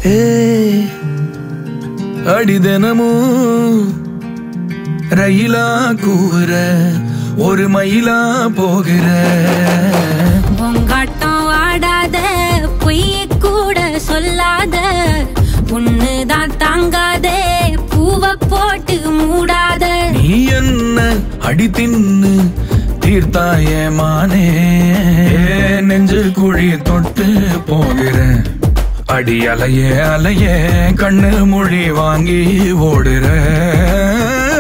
ஏய் அடி தினமும் ரயிலா கூவுற ஒரு மயிலா போகிற பொங்காட்டம் ஆடாத பொய் கூட சொல்லாத பொண்ணுதான் தாங்காதே பூவை போட்டு மூடாத நீ என்ன அடி தின்னு தீர்த்தாய மானே நெஞ்சு குழி தொட்டு போகிறேன் அடி அலையே அலையே கண்ணு மொழி வாங்கி ஓடுற